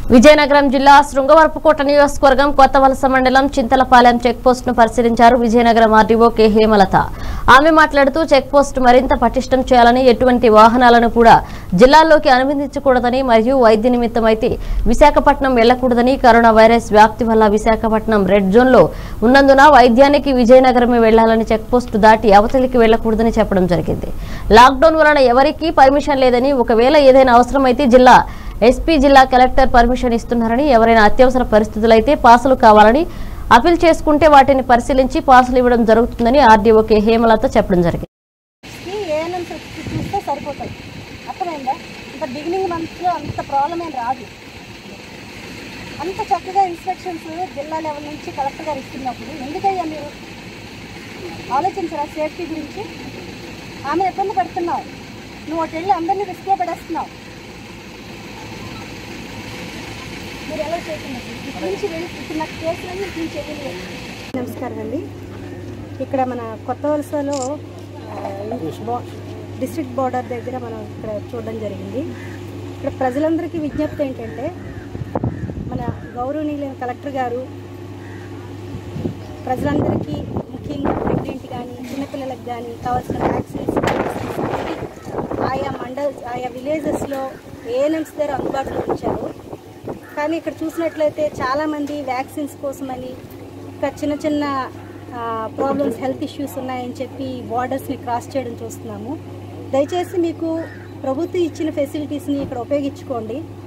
విజయనగరం జిల్లా శృంగవరపుకోట నియోజకవర్గం కొత్త వలస మండలం చింతలపాలెం చెక్ పోస్ట్ ను పరిశీలించారు విజయనగరం ఆర్డీఓ కె హేమలత ఆమె మాట్లాడుతూ చెక్ పోస్ట్ మరింత పటిష్టం చేయాలని ఎటువంటి వాహనాలను కూడా జిల్లాల్లోకి అనుమతించకూడదని మరియు వైద్య నిమిత్తం అయితే విశాఖపట్నం వెళ్లకూడదని కరోనా వైరస్ వ్యాప్తి వల్ల విశాఖపట్నం రెడ్ జోన్ లో ఉన్నందున వైద్యానికి విజయనగరమే వెళ్లాలని చెక్ పోస్ట్ దాటి అవతలికి వెళ్లకూడదని చెప్పడం జరిగింది లాక్డౌన్ వలన ఎవరికీ పర్మిషన్ లేదని ఒకవేళ ఏదైనా అవసరమైతే జిల్లా ఎస్పీ జిల్లా కలెక్టర్ పర్మిషన్ ఇస్తున్నారని ఎవరైనా అత్యవసర పరిస్థితులైతే పాసులు కావాలని అపీల్ చేసుకుంటే వాటిని పరిశీలించి పాసులు ఇవ్వడం జరుగుతుందని ఆర్డీఓ కె హేమలత చెప్పడం జరిగింది కి ఏఎన్ఎం చూస్తే సరిపోతుంది అర్థమైందా ఇంకా బిగినింగ్ మంత్లో అంత ప్రాబ్లం ఏం రాదు అంత చక్కగా ఇన్స్ట్రక్షన్స్ జిల్లా లెవెల్ నుంచి కలెక్టర్ గారు ఇస్తున్నప్పుడు ఎందుకయ్యా మీరు ఆలోచించరా సేఫ్టీ గురించి ఆమె ఇబ్బంది పడుతున్నావు నువ్వు ఒకటి వెళ్ళి అందరినీ రిస్క్లో పడేస్తున్నావు మీరు ఎలా చేస్తున్నారు ఇక్కడి నుంచి వెళ్ళి ఇప్పుడు నాకు కేసులన్నీ ఇప్పుడు చెయ్యలేదు నమస్కారం అండి ఇక్కడ మన కొత్త వలసలో డిస్ట్రిక్ట్ బోర్డర్ దగ్గర మనం ఇక్కడ చూడడం జరిగింది ఇక్కడ ప్రజలందరికీ విజ్ఞప్తి ఏంటంటే మన గౌరవనీయులైన కలెక్టర్ గారు ప్రజలందరికీ ముఖ్యంగా ప్రెగ్నెంట్ కానీ చిన్నపిల్లలకు కానీ కావాల్సిన వ్యాక్సిన్స్ ఆయా మండల్ ఆయా విలేజెస్లో ఏఎన్ఎంస్ దగ్గర అందుబాటులో ఉంచారు కానీ ఇక్కడ చూసినట్లయితే చాలామంది వ్యాక్సిన్స్ కోసమని ఇంకా చిన్న చిన్న ప్రాబ్లమ్స్ హెల్త్ ఇష్యూస్ ఉన్నాయని చెప్పి బార్డర్స్ని క్రాస్ చేయడం చూస్తున్నాము దయచేసి మీకు ప్రభుత్వం ఇచ్చిన ఫెసిలిటీస్ని ఇక్కడ ఉపయోగించుకోండి